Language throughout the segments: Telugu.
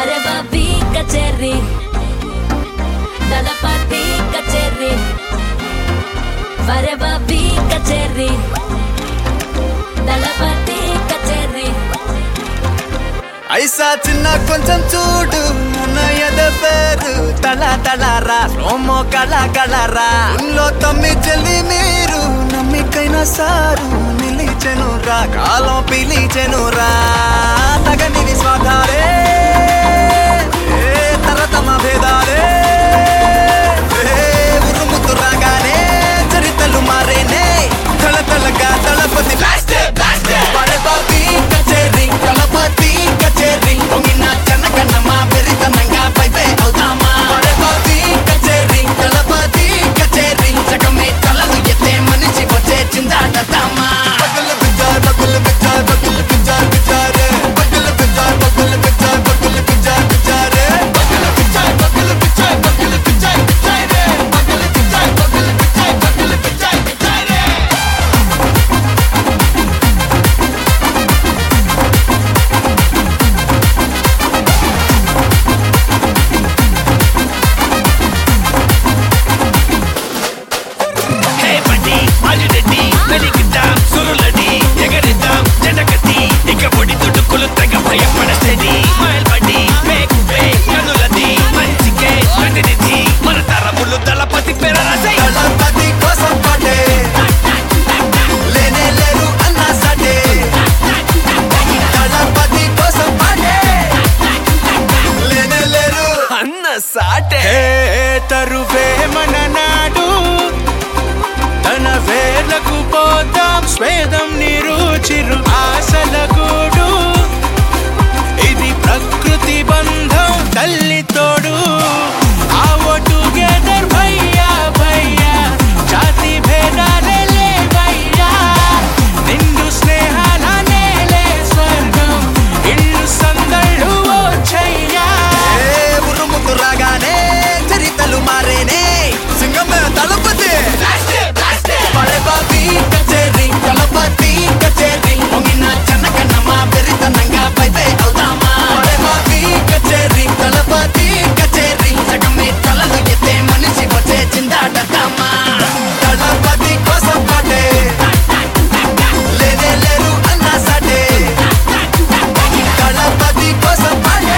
వరవవి కచేరి దళపతి కచేరి వరవవి కచేరి దళపతి కచేరి ఐసా చిన్న కొంచెం చూడు నయద పేరు తల తలరా రోమో కళ కళరా లో తమ్మి చెల్లి మీరు నమ్మికైన సారు నిలిచెను రా కాలం పిలిచెను రా తగని విశ్వాధారే ఏ తరతమ భేదాలే ఏ ఉరుముతు రాగానే చరితలు మారేనే తల తలగా తలపతి బ్లాస్ట్ బ్లాస్ట్ పడబాబి కచేరి తలపతి కచేరి పొంగిన జనగణమా పెరితనంగా పైపే అవుతామా పడబాబి కచేరి తలపతి కచేరి జగమే తలలు ఎత్తే మనిషి వచ్చే చిందాడతామా బగులు బిజార్ బగులు బిజార్ బగులు బిజార్ బిజారే బగులు బిజార్ బగులు బిజార్ బగులు బిజార్ బిజారే బగులు బిజార్ బగులు బిజార్ బగులు బిజార్ బిజారే బగులు బిజార్ బగులు బిజార్ బగులు బిజార్ బిజారే హే బండి అలిరెడ్డి వెలిగిద్దాం సురులడి ఎగరిద్దాం జనగతి ఇక పొడి తుడుకులు తెగ భయపడసేది మైల్ బండి వేగ్ వేగ్ కనులది మంచికే ప్రతినిధి మన తరములు దళపతి పెరసై దళపతి కోసం పాటే లేనే లేరు అన్న సాటే దళపతి కోసం పాటే లేనే లేరు అన్న సాటే తరువే మన నాడు తన వేలకు పోతాం స్వేదం నిరుచిరు ఆశల గూడు ఇది ప్రకృతి బంధం తల్లి తోడు ఆవో టుగెదర్ భయ్యా భయ్యా జాతి భేదాలే లే భయ్యా నిండు స్నేహాల నేలే స్వర్గం ఇల్లు సందళ్ళు ఓ చెయ్యా ఏ ఉరుముతు రాగానే చరితలు మారేనే సింగమే దళపతి పడే బాబీ కచేరి దళపతి కచేరి పొంగిన జనగణమా పెరితనంగా పైపే అవుతామా పడే బాబీ కచేరి దళపతి కచేరి జగమే తలలు ఎత్తే మనిషి వచ్చే చిందాడతామా దళపతి కోసం పాటే లేనే లేరు అన్న సాటే దళపతి కోసం పాటే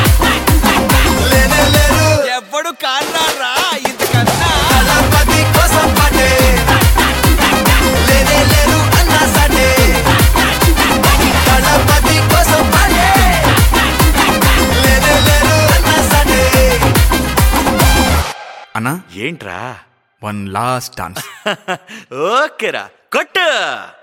లేనే లేరు ఎవ్వడు కాన్నారా ఇంతకన్నా దళపతి కోసం పాటే లేనే లేరు అన్న సాటే దళపతి కోసం పాటే లేనే లేరు అన్న సాటే అన్నా ఏంట్రా వన్ లాస్ట్ డాన్స్ ఓకేరా కొట్టు